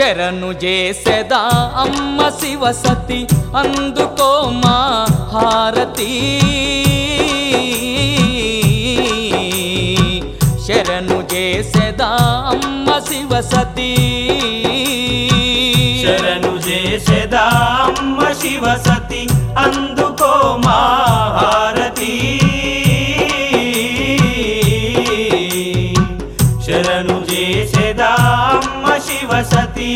శరణు చేసెదా అమ్మ శివసతి అందుకో మా హారతి శరణు చేసెదా అమ్మ శివసతి శరణు చేసేదామ్మ శివసతి అందుకో మా హారతి శరణు చేసేదామ్మ శివసతి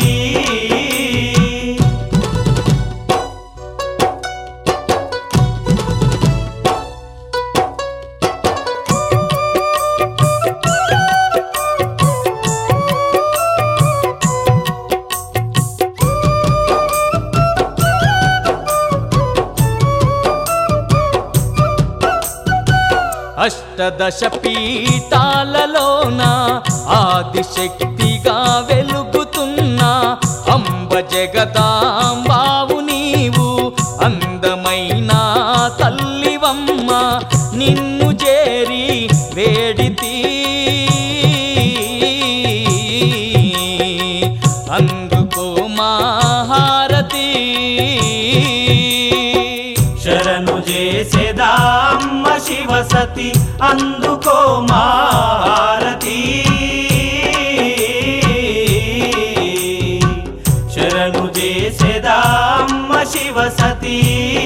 అష్టదశ పీఠాలలోన ఆదిశక్తిగా వెలుగుతున్న అంబ జగదాంబావు నీవు అందమైన తల్లివమ్మ నిన్ను చేరి వేడితి అందుకో మా హారతి శరణు చేసేదామ్మ శివసతి అందుకో మా హారతి శరణు చేసేదామ్మ శివసతి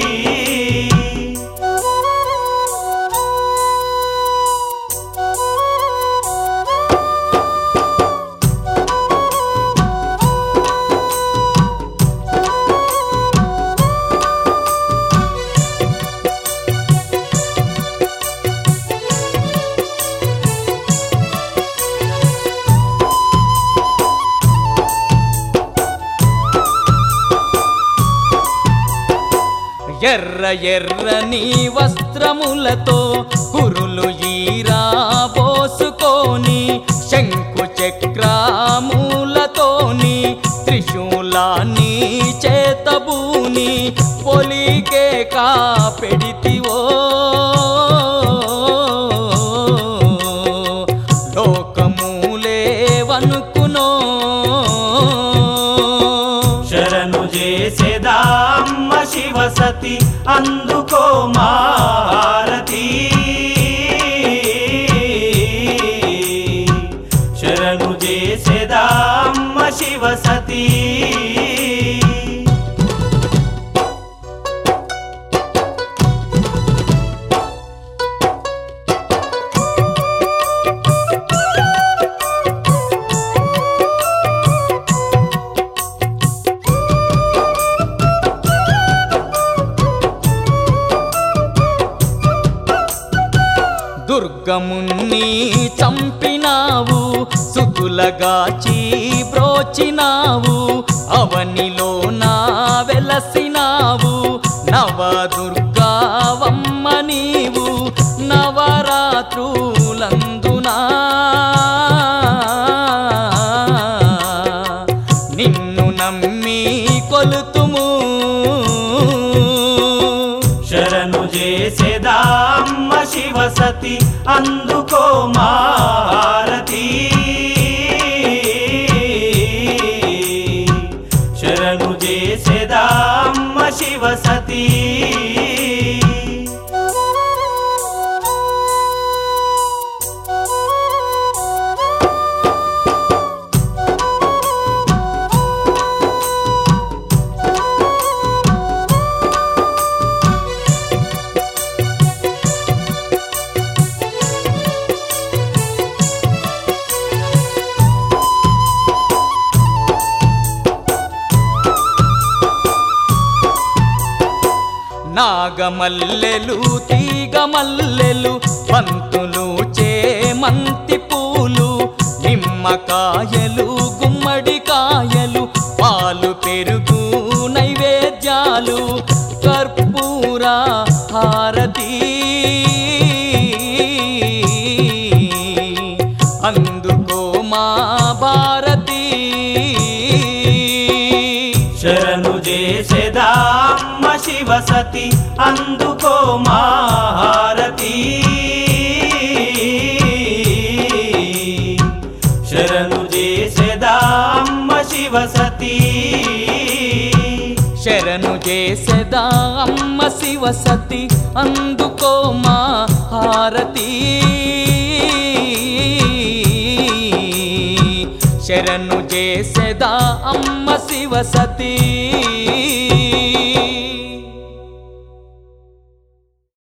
ఎర్ర ఎర్రని వస్త్రములతో కురులు ఈరా పోసుకొని శంకు చక్రములతోని త్రిశూలాన్ని చేతబూని పొలికే కా పెడితివో లోకమూలే వనుకునో శరణు చేసేదామ్మ శివసతి అందుకో మా హారతి శరణు చేసేదామ్మ శివసతి దుర్గమున్ని చంపినావు సుతులగాచి బ్రోచినావు అవనిలో నా వెలసినావు నవ దుర్గావమ్మ నీవు నవరాత్రులందునా నిన్ను నమ్మి కొలుతుము శరణు చేసేదామ్మ శివసతి అందుకో మా హారతి శరణు చేసేదామ్మ శివసతి నాగమల్లెలు తీగమల్లెలు పంతులు చేమంతి పూలు నిమ్మకాయలు గుమ్మడికాయలు పాలు పెరుగు నైవేద్యాలు కర్పూర హారతి అందుకో మా భారతి శరణు చేసేదామ్మ శివసతి అందుకో మా హారతి శరణు చేసేదామ్మ శివ శివసతి శరణు చేసెదా అమ్మ శివసతి అందుకో మా హారతి శరణు చేసెదా అమ్మ శివసతి